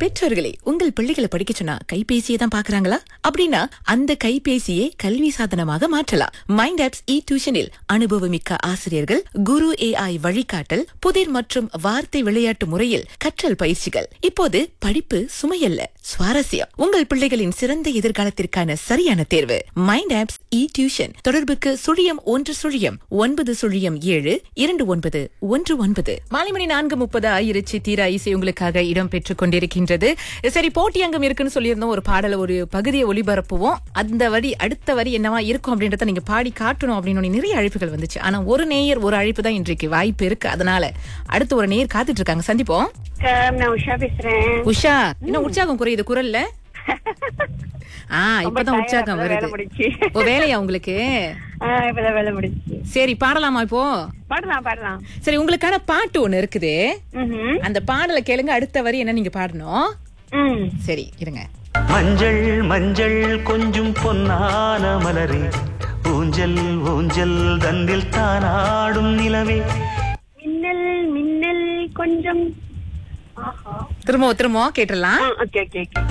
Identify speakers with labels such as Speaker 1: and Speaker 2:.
Speaker 1: பெற்றோர்களே உங்கள் பிள்ளைகளை படிக்க சொன்னா கைபேசியை தான் பாக்குறாங்களா அப்படின்னா அந்த கைபேசியை கல்வி சாதனமாக மாற்றலாம் மைண்ட் ஆப்ஸ் இ டியூஷனில் அனுபவமிக்க ஆசிரியர்கள் குரு ஏஐ வழிகாட்டல் புதிர் மற்றும் வார்த்தை விளையாட்டு முறையில் கற்றல் பயிற்சிகள் இப்போது படிப்பு சுமையல்ல சுவாரஸ்யம் உங்கள் பிள்ளைகளின் சிறந்த எதிர்காலத்திற்கான சரியான தேர்வு மைண்ட் ஆப்ஸ் இ டியூஷன் தொடர்புக்கு சுழியம் ஒன்று சுழியம் ஒன்பது சுழியம் ஏழு இரண்டு ஒன்பது ஒன்று ஒன்பது மாலை மணி நான்கு முப்பது ஆயிருச்சு தீரா இசை உங்களுக்காக இடம் பெற்றுக் கொண்டிருக்கின்றது சரி போட்டி அங்கம் இருக்குன்னு சொல்லியிருந்தோம் ஒரு பாடல ஒரு பகுதியை ஒளிபரப்புவோம் அந்த வரி அடுத்த வரி என்னவா இருக்கும் அப்படின்றத நீங்க பாடி காட்டணும் அப்படின்னு நிறைய அழைப்புகள் வந்துச்சு ஆனா ஒரு நேயர் ஒரு அழைப்பு தான் இன்றைக்கு வாய்ப்பு இருக்கு அதனால அடுத்து ஒரு நேயர் காத்துட்டு இருக்காங்க சந்திப்போம்
Speaker 2: வணக்கம் நான் உஷா பேசுறேன்
Speaker 1: உஷா என்ன உற்சாகம் குறையுது குரல்ல ஆ இப்பதான்
Speaker 2: ரொம்ப
Speaker 1: உற்சாகம்
Speaker 2: tired ஆ, வேலை
Speaker 1: வருது
Speaker 2: முடிச்சு.
Speaker 1: ஓ வேலையா உங்களுக்கு
Speaker 2: ஆ, இப்பதான் வேலை முடிச்சு
Speaker 1: சரி பாடலாமா இப்போ
Speaker 2: பாடலாம் பாடலாம்
Speaker 1: சரி உங்களுக்கான பாட்டு ஒண்ணு இருக்குது
Speaker 2: ம்ஹும்.
Speaker 1: அந்த பாடலை கேளுங்க அடுத்த வரி என்ன நீங்க பாடணும்
Speaker 2: ம்.
Speaker 1: சரி இருங்க
Speaker 3: மஞ்சள் மஞ்சள் கொஞ்சம் பொன்னான மலரே ஊஞ்சல் ஊஞ்சல் தந்தில் தானாடும் நிலவே
Speaker 2: மின்னல் மின்னல் கொஞ்சம் ஆஹா
Speaker 1: திரும்ப திரும்ப கேட்டுடலாம்
Speaker 2: ஓகே ஓகே ஓகே